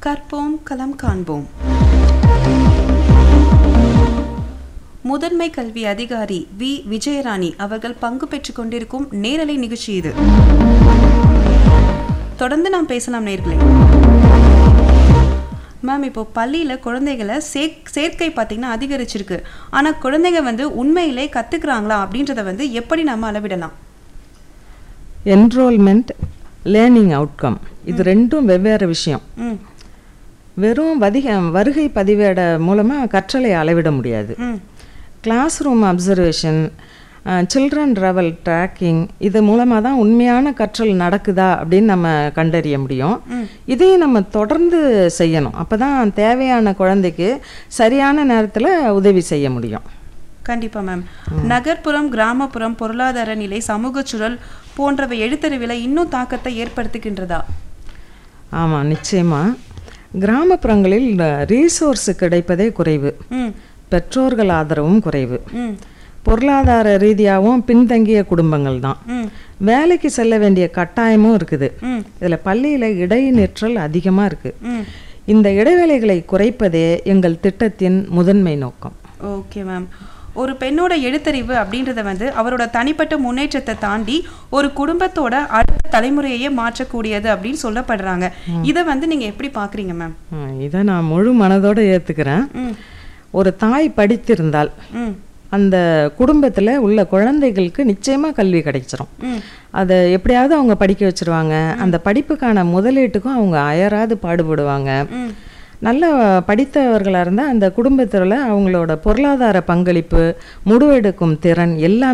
கற்போம் களம் காண்போம் முதன்மை கல்வி அதிகாரி வி விஜயராணி அவர்கள் பங்கு பெற்றுக் கொண்டிருக்கும் நேரலை நிகழ்ச்சி இது தொடர்ந்து நாம் பேசலாம் நேர்களே மேம் இப்போ பள்ளியில் குழந்தைகளை சேக் சேர்க்கை பார்த்தீங்கன்னா அதிகரிச்சிருக்கு ஆனால் குழந்தைங்க வந்து உண்மையிலே கற்றுக்குறாங்களா அப்படின்றத வந்து எப்படி நம்ம அளவிடலாம் என்ரோல்மெண்ட் லேர்னிங் அவுட்கம் இது ரெண்டும் வெவ்வேறு விஷயம் ம் வெறும் வதிக வருகை பதிவேட மூலமாக கற்றலை அளவிட முடியாது ம் classroom observation children travel tracking இது மூலமாக தான் உண்மையான கற்றல் நடக்குதா அப்படின்னு நம்ம கண்டறிய முடியும் இதையும் நம்ம தொடர்ந்து செய்யணும் அப்போ தான் தேவையான குழந்தைக்கு சரியான நேரத்தில் உதவி செய்ய முடியும் கண்டிப்பா மேம் நகர்ப்புறம் கிராமப்புறம் பொருளாதார நிலை சமூக சூழல் போன்றவை எழுத்தறிவில் இன்னும் தாக்கத்தை ஏற்படுத்துகின்றதா ஆமாம் நிச்சயமாக கிராமப்புறங்களில் ரீசோர்ஸ் கிடைப்பதே குறைவு ம் பெற்றோர்கள் ஆதரவும் குறைவு ம் பொருளாதார ரீதியாகவும் பின்தங்கிய குடும்பங்கள் தான் ம் வேலைக்கு செல்ல வேண்டிய கட்டாயமும் இருக்குது ம் இதில் பள்ளியில் இடைநிற்றல் அதிகமாக இருக்குது ம் இந்த இடைவேளைகளை குறைப்பதே எங்கள் திட்டத்தின் முதன்மை நோக்கம் ஓகே மேம் ஒரு பெண்ணோட எழுத்தறிவு அப்படின்றத வந்து அவரோட தனிப்பட்ட முன்னேற்றத்தை தாண்டி ஒரு குடும்பத்தோட அடுத்த தலைமுறையே மாற்றக்கூடியது அப்படின்னு சொல்லப்படுறாங்க இதை வந்து நீங்க எப்படி பாக்குறீங்க மேம் ம், இதை நான் முழு மனதோடு ஏற்றுக்கிறேன் ம் ஒரு தாய் படித்திருந்தால் ம் அந்த குடும்பத்தில் உள்ள குழந்தைகளுக்கு நிச்சயமாக கல்வி கிடைச்சிரும் ம் அதை எப்படியாவது அவங்க படிக்க வச்சிருவாங்க அந்த படிப்புக்கான முதலீட்டுக்கும் அவங்க அயராது பாடுபடுவாங்க ம் நல்ல படித்தவர்களாக இருந்தால் அந்த குடும்பத்தில் அவங்களோட பொருளாதார பங்களிப்பு முடிவெடுக்கும் திறன் எல்லாமே